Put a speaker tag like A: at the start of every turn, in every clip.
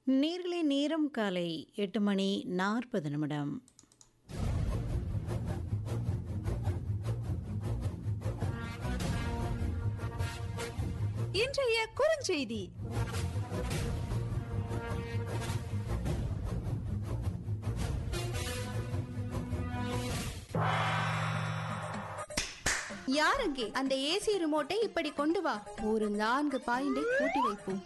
A: நேர்களே நேரம் காலை எட்டு மணி நாற்பது நிமிடம்
B: இன்றைய குறுஞ்செய்தி
C: யார் அங்கே அந்த ஏசி ரிமோட்டை இப்படி கொண்டு வா ஒரு நான்கு பாயிண்டை கூட்டி வைப்போம்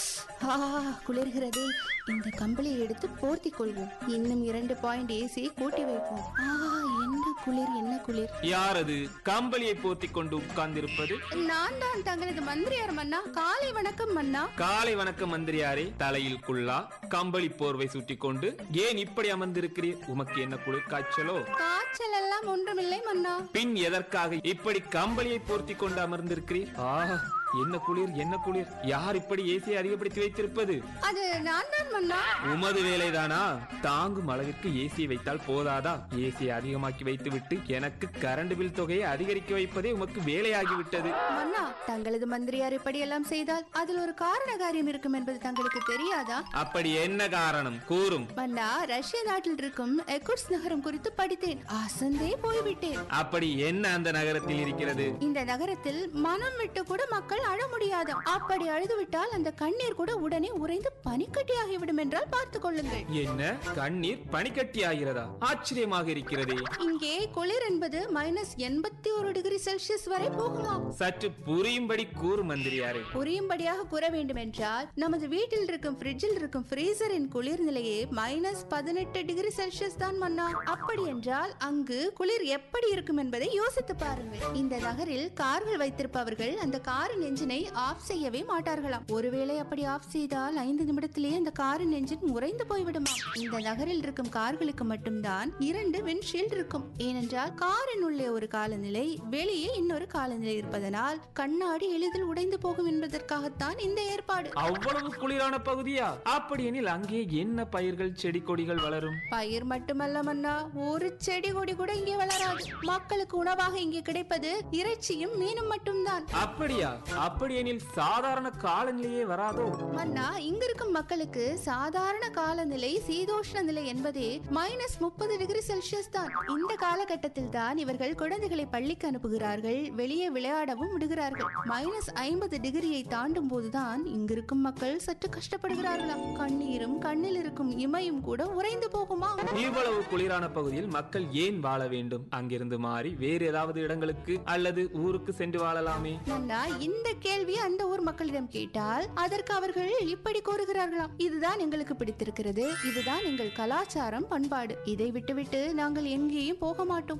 C: ஆ குளிர்கிறது இந்த கம்பளியை எடுத்து போர்த்தி கொள்வோம் இன்னும் இரண்டு பாயிண்ட் ஏசியை கூட்டி வைப்போம் ஆ என்ன குளிர் என்ன குளிர்
D: யார் அது கம்பளியை போத்திக் கொண்டு உட்கார்ந்திருப்பது
C: நான் தான் தங்களது மந்திரியார் மன்னா காலை வணக்கம் மன்னா
D: காலை வணக்கம் மந்திரியாரே தலையில் குள்ளா கம்பளி போர்வை சுட்டிக் கொண்டு ஏன் இப்படி அமர்ந்திருக்கிறீர் உமக்கு என்ன குளிர் காய்ச்சலோ
C: காய்ச்சல் எல்லாம் ஒன்றுமில்லை மன்னா
D: பின் எதற்காக இப்படி கம்பளியை போர்த்திக் கொண்டு அமர்ந்திருக்கிறீர் ஆ என்ன குளிர் என்ன குளிர் யார் இப்படி ஏசியை அதிகப்படுத்தி வைத்திருப்பது
C: அது நான் தான் மன்னா
D: உமது வேலைதானா தாங்கும் அளவிற்கு ஏசி வைத்தால் போதாதா ஏசியை அதிகமாக்கி வைத்துவிட்டு எனக்கு கரண்ட் பில் தொகையை அதிகரிக்க வைப்பதே உமக்கு வேலையாகிவிட்டது
C: மன்னா தங்களது மந்திரியார் இப்படியெல்லாம் செய்தால் அதில் ஒரு காரண காரியம் இருக்கும் என்பது தங்களுக்கு தெரியாதா
D: அப்படி என்ன காரணம் கூறும்
C: மன்னா ரஷ்ய நாட்டில் இருக்கும் எக்குட்ஸ் நகரம் குறித்து படித்தேன் அசந்தே போய்விட்டேன்
D: அப்படி என்ன அந்த நகரத்தில் இருக்கிறது
C: இந்த நகரத்தில் மனம் விட்டு கூட மக்கள் அழ முடியாதாம் அப்படி அழுதுவிட்டால் அந்த கண்ணீர் கூட உடனே உறைந்து பனிக்கட்டியாகிவிடும் என்றால் பார்த்துக் கொள்ளுங்கள்
D: என்ன கண்ணீர் பனிக்கட்டி ஆகிறதா ஆச்சரியமாக இருக்கிறதே
C: இங்கே குளிர் என்பது மைனஸ் எண்பத்தி ஒரு டிகிரி செல்சியஸ் வரை போகுமாம்
D: சற்று புரியும்படி கூறு மந்திரியாரே
C: புரியும்படியாக கூற வேண்டும் என்றால் நமது வீட்டில் இருக்கும் ஃப்ரிட்ஜில் இருக்கும் ஃப்ரீசரின் குளிர் நிலையே மைனஸ் பதினெட்டு டிகிரி செல்சியஸ் தான் மன்னா அப்படி என்றால் அங்கு குளிர் எப்படி இருக்கும் என்பதை யோசித்து பாருங்கள் இந்த நகரில் கார்கள் வைத்திருப்பவர்கள் அந்த காரின் என்ஜினை ஆஃப் செய்யவே மாட்டார்களாம் ஒருவேளை அப்படி ஆஃப் செய்தால் ஐந்து நிமிடத்திலேயே அந்த காரின் என்ஜின் உறைந்து போய்விடுமா இந்த நகரில் இருக்கும் கார்களுக்கு மட்டும்தான் இரண்டு விண்ட்ஷீல்ட் இருக்கும் ஏனென்றால் காரின் உள்ளே ஒரு காலநிலை வெளியே இன்னொரு காலநிலை இருப்பதனால் கண்ணாடி எளிதில் உடைந்து போகும் என்பதற்காகத்தான் இந்த ஏற்பாடு
D: அவ்வளவு குளிரான பகுதியா அப்படியெனில் அங்கே என்ன பயிர்கள் செடி கொடிகள் வளரும்
C: பயிர் மட்டுமல்ல மன்னா ஒரு செடி கொடி கூட இங்கே வளராது மக்களுக்கு உணவாக இங்கே கிடைப்பது இறைச்சியும் மீனும் மட்டும்தான்
D: அப்படியா அப்படியெனில் சாதாரண காலநிலையே வராதோ
C: மன்னா இங்க இருக்கும் மக்களுக்கு சாதாரண காலநிலை சீதோஷ்ண நிலை என்பதே மைனஸ் முப்பது டிகிரி செல்சியஸ் தான் இந்த காலகட்டத்தில் தான் இவர்கள் குழந்தைகளை பள்ளிக்கு அனுப்புகிறார்கள் வெளியே விளையாடவும் விடுகிறார்கள் மைனஸ் ஐம்பது டிகிரியை தாண்டும் போதுதான் இங்கிருக்கும் மக்கள் சற்று கஷ்டப்படுகிறார்களாம் கண்ணீரும் கண்ணில் இருக்கும் இமையும் கூட உறைந்து போகுமா
D: இவ்வளவு குளிரான பகுதியில் மக்கள் ஏன் வாழ வேண்டும் அங்கிருந்து மாறி வேறு ஏதாவது இடங்களுக்கு அல்லது ஊருக்கு சென்று வாழலாமே
C: மன்னா இந்த கேள்வி அந்த ஊர் மக்களிடம் கேட்டால் அதற்கு அவர்கள் இப்படி கூறுகிறார்களாம் இதுதான் எங்களுக்கு பிடித்திருக்கிறது இதுதான் எங்கள் கலாச்சாரம் பண்பாடு இதை விட்டுவிட்டு நாங்கள் எங்கேயும் போக மாட்டோம்